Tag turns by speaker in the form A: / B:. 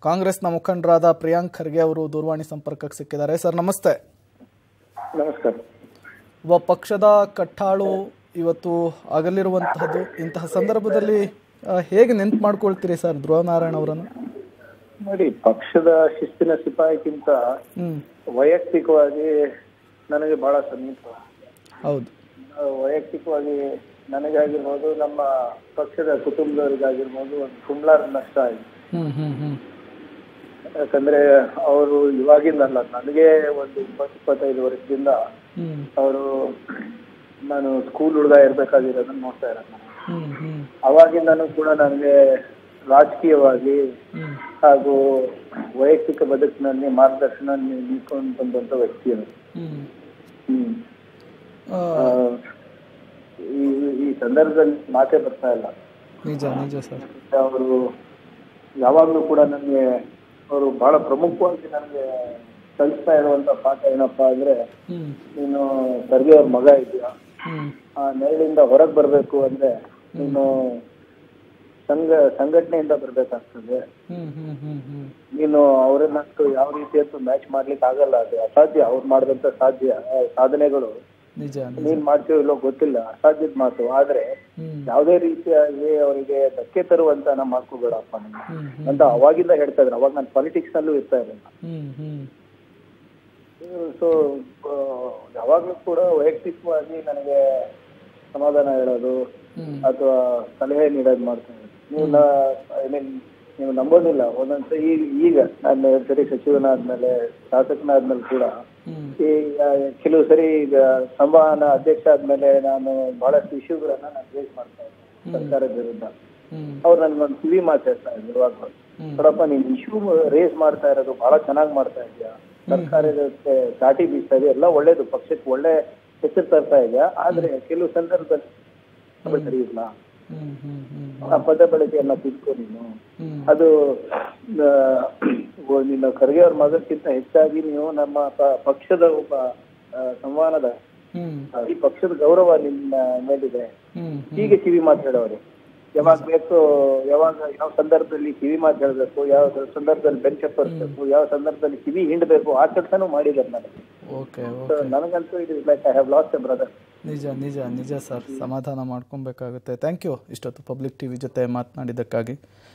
A: ಕಾಂಗ್ರೆಸ್ನ ಮುಖಂಡರಾದ ಪ್ರಿಯಾಂಕ್ ಖರ್ಗೆ ಅವರು ದೂರವಾಣಿ ಸಂಪರ್ಕಕ್ಕೆ ಸಿಕ್ಕಿದ್ದಾರೆ ಸರ್ ನಮಸ್ತೆ
B: ನಮಸ್ಕಾರ
A: ಒಬ್ಬ ಪಕ್ಷದ ಕಟ್ಟಾಳು ಇವತ್ತು ಆಗಲಿರುವಂತಹದ್ದು ಇಂತಹ ಸಂದರ್ಭದಲ್ಲಿ ಆ, ಹೇಗೆ ನೆನ್ಪು ಮಾಡ್ಕೊಳ್ತೀರಿ ಸರ್ ಧ್ರುವನಾರಾಯಣ ಅವರನ್ನು
B: ನೋಡಿ ಪಕ್ಷದ ಶಿಸ್ತಿನ ಸಿಪಾಯಿಗಿಂತ
A: ಹ್ಮ್
B: ವೈಯಕ್ತಿಕವಾಗಿ ನನಗೆ ಬಹಳ ಸಮೀಪ
A: ಹೌದು
B: ಆ, ವೈಯಕ್ತಿಕವಾಗಿ ನನಗಾಗಿರ್ಬೋದು ನಮ್ಮ ಪಕ್ಷದ ಕುಟುಂಬದವರಿಗಾಗಿರ್ಬೋದು ಒಂದು ಕುಂಬ್ಲಾರ ನಷ್ಟ ಆಯ್ತು
A: ಹ್ಮ್ ಹ್ಮ್ ಹ್ಮ್
B: ಯಾಕಂದ್ರೆ ಅವರು ಇವಾಗಿಂದಲ್ಲ ನನಗೆ ಒಂದು ಇಪ್ಪತ್ತು ಇಪ್ಪತ್ತೈದು ವರ್ಷದಿಂದ
A: ಹ್ಮ್
B: ಅವರು ನಾನು ಸ್ಕೂಲ್ ಹುಡುಗ ಇರ್ಬೇಕಾಗಿರೋದನ್ನ ನೋಡ್ತಾ ಇರೋದು ನಾನು.
A: ಹ್ಮ್ ಹ್ಮ್
B: ಅವಾಗಿಂದನೂ ಕೂಡ ನನಗೆ ರಾಜಕೀಯವಾಗಿ
A: ಹ್ಮ್
B: ಹಾಗೂ ವೈಯಕ್ತಿಕ ಬದುಕಿನಲ್ಲಿ ಮಾರ್ಗದರ್ಶನ ನೀಡ್ಕೊಂಡು ಬಂದಂತ ವ್ಯಕ್ತಿ ಅವರು
A: ಹ್ಮ್
B: ಹ್ಮ್
A: ಆ,
B: ಆ, ಈ ಈ ಸಂದರ್ಭದಲ್ಲಿ ಮಾತೇ ಬರ್ತಾ ಇಲ್ಲ
A: ನಿಜ ನಿಜ ಸರ್
B: ಅವರು ಯಾವಾಗ್ಲೂ ಕೂಡ ನನಗೆ ಅವರು ಬಹಳ ಪ್ರಮುಖವಾಗಿ ನನಗೆ ಕಲಿಸ್ತಾ ಇರುವಂತ ಪಾಠ ಏನಪ್ಪಾ ಅಂದ್ರೆ
A: ಹ್ಮ್
B: ನೀನು ಸರ್ಗೆ ಅವ್ರ ಮಗ ಇದೆಯಾ
A: ಹ್ಮ್
B: ಆ ನೆರಳಿಂದ ಹೊರಗ್ ಬರ್ಬೇಕು ಅಂದ್ರೆ ನೀನು ಸಂಘ ಸಂಘಟನೆಯಿಂದ ಬರ್ಬೇಕಾಗ್ತದೆ
A: ಹ್ಮ್ ಹ್ಮ್ ಹ್ಮ್ ಹ್ಮ್
B: ನೀನು ಅವ್ರನ್ನಂತೂ ಯಾವ ರೀತಿಯಂತೂ ಮ್ಯಾಚ್ ಮಾಡ್ಲಿಕ್ಕೆ ಆಗಲ್ಲ ಅದು ಅಸಾಧ್ಯ ಅವ್ರು ಮಾಡಿದಂತ ಸಾಧ್ಯ ಆ, ಸಾಧನೆಗಳು
A: ನಿಜ ನಿಜ
B: ನೀನ್ ಮಾಡ್ತೀವೋ ಇಲ್ಲೋ ಗೊತ್ತಿಲ್ಲ ಅಸಾಧ್ಯದ ಮಾತು ಆದ್ರೆ
A: ಹ್ಮ್
B: ಯಾವುದೇ ರೀತಿಯಾಗಿ ಅವರಿಗೆ ಧಕ್ಕೆ ತರುವಂತ ನಾ ಮಾಡ್ಕೋಬೇಡಪ್ಪ ನೀನು
A: ಹ್ಮ್ ಹ್ಮ್
B: ಅಂತ ಅವಾಗಿಂದ ಹೇಳ್ತಾ ಇದ್ರು ಅವಾಗ ನಾನು ಪಾಲಿಟಿಕ್ಸ್ ನಲ್ಲೂ ಇರ್ತಾ ಇರಲಿಲ್ಲ
A: ಹ್ಮ್ ಹ್ಮ್
B: ಸೊ ಯಾವಾಗ್ಲೂ ಕೂಡ ವೈಯಕ್ತಿಕವಾಗಿ ನನಗೆ ಸಮಾಧಾನ ಹೇಳೋದು
A: ಹ್ಮ್
B: ಅಥವಾ ಸಲಹೆ ನೀಡೋದು ಮಾಡ್ತಾ ಇದ್ರು ನೀವು ಐ ಮೀನ್ ನೀವು ನಂಬೋದಿಲ್ಲ ಒಂದೊಂದ್ಸರಿ ಈಗ ಈಗ ನಾನು ಸರಿ ಸಚಿವನಾದ್ಮೇಲೆ ಶಾಸಕನಾದ್ಮೇಲೆ ಕೂಡ
A: ಹ್ಮ್
B: ಈ ಆ, ಕೆಲವು ಸರಿ ಈಗ ಸಂವಹನ ಅಧ್ಯಕ್ಷ ಆದ್ಮೇಲೆ ನಾನು ಬಹಳಷ್ಟು ಇಶ್ಯೂಗಳನ್ನ ನಾನು ರೇಸ್ ಮಾಡ್ತಾ ಇದ್ದೆ ಸರ್ಕಾರದ ವಿರುದ್ಧ
A: ಹ್ಮ್
B: ಅವ್ರು ನನ್ಗೊಂದು ಕಿವಿ ಮಾತು ಹೇಳ್ತಾ ಇದ್ರು ಇವಾಗ
A: ಹ್ಮ್
B: ನೋಡಪ್ಪ ನೀನ್ ಇಶ್ಯೂ ರೇಸ್ ಮಾಡ್ತಾ ಇರೋದು ಬಹಳ ಚೆನ್ನಾಗಿ ಮಾಡ್ತಾ ಇದೀಯಾ ಸರ್ಕಾರದ ಚಾಟಿ ಬೀಸ್ತಾ ಇದೆಯಾ ಎಲ್ಲ ಒಳ್ಳೇದು ಪಕ್ಷಕ್ಕೆ ಒಳ್ಳೆ ಹೆಸರು ತರ್ತಾ ಇದೆಯಾ ಆದ್ರೆ ಕೆಲವು ಸಂದರ್ಭದಲ್ಲಿ ಅದು ಸರಿ ಇಲ್ಲ
A: ಹ್ಮ್ ಹ್ಮ್ ಹ್ಮ್
B: ಆ ಪದ ಬಳಕೆಯನ್ನ ತಿಳ್ಕೊ ನೀನು
A: ಹ್ಮ್
B: ಅದು ಆ, ಓ, ನಿನ್ನ ಖರ್ಗೆ ಅವ್ರ ಮಗಕ್ಕಿಂತ ಹೆಚ್ಚಾಗಿ ನೀವು ನಮ್ಮ ಪ- ಪಕ್ಷದ ಒಬ್ಬ ಆ, ಸಂವಹನದ
A: ಹ್ಮ್
B: ಈ ಪಕ್ಷದ ಗೌರವ ನಿಮ್ಮ ಮೇಲಿದೆ
A: ಹ್ಮ್
B: ಹೀಗೆ ಕಿವಿ ಮಾತು ಹೇಳೋರು ಯಾವಾಗ ಬೇಕು ಯಾವಾಗ ಯಾವ ಸಂದರ್ಭದಲ್ಲಿ ಕಿವಿ ಮಾತು ಹೇಳಬೇಕು ಯಾವ ಸಂದರ್ಭದಲ್ಲಿ ಬೆಂಚ್ ಎಪ್ಪರ್ಸ್ಬೇಕು ಯಾವ ಸಂದರ್ಭದಲ್ಲಿ ಕಿವಿ ಹಿಂಡಬೇಕು ಆ ಕೆಲಸನೂ ಮಾಡಿದ್ದಾರೆ ನನಗೆ
A: ಓಕೆ
B: So, ನನಗಂತೂ it is like I have lost a brother
A: ನಿಜ ನಿಜ ನಿಜ ಸರ್ ಸಮಾಧಾನ ಮಾಡ್ಕೊಬೇಕಾಗುತ್ತೆ ಥ್ಯಾಂಕ್ ಯು ಇಷ್ಟೊತ್ತು ಪಬ್ಲಿಕ್ ಟಿವಿ ಜೊತೆ ಮಾತನಾಡಿದ್ದಕ್ಕಾಗಿ